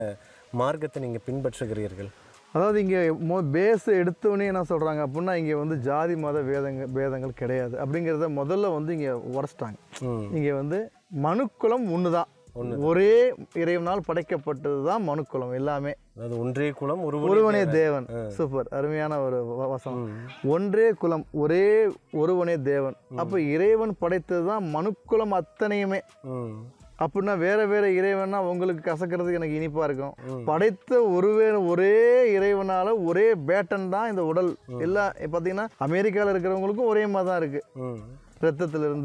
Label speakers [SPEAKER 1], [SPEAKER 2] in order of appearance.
[SPEAKER 1] மார்க்கத்தை நீங்கள் பின்பற்றுகிறீர்கள்
[SPEAKER 2] அதாவது இங்கே மோ பேஸ் எடுத்தோடனே என்ன சொல்கிறாங்க அப்படின்னா இங்கே வந்து ஜாதி மத வேதங்க பேதங்கள் கிடையாது அப்படிங்கிறத முதல்ல வந்து இங்கே உரைச்சிட்டாங்க
[SPEAKER 1] ம்
[SPEAKER 2] இங்கே வந்து மனுக்குலம் ஒன்று தான் ஒரே இறைவனால் படைக்கப்பட்டது தான் மனுக்குலம் எல்லாமே
[SPEAKER 1] அதாவது ஒன்றே குலம் ஒருவனே
[SPEAKER 2] ஒருவனே தேவன் சூப்பர் அருமையான ஒரு வ- வசனம் ஒன்றே குலம் ஒரே ஒருவனே தேவன் அப்போ இறைவன் படைத்தது தான் மனுக்குலம் அத்தனையுமே
[SPEAKER 1] ம்
[SPEAKER 2] அப்படின்னா வேற வேற இறைவனா உங்களுக்கு கசக்கிறதுக்கு எனக்கு இனிப்பா இருக்கும் படைத்த ஒருவே ஒரே இறைவனால ஒரே பேட்டன் தான் இந்த உடல் எல்லா பார்த்தீங்கன்னா அமெரிக்காவில் இருக்கிறவங்களுக்கும் ஒரே மாதிரி தான் இருக்கு
[SPEAKER 1] ம்
[SPEAKER 2] ரத்தத்திலிருந்து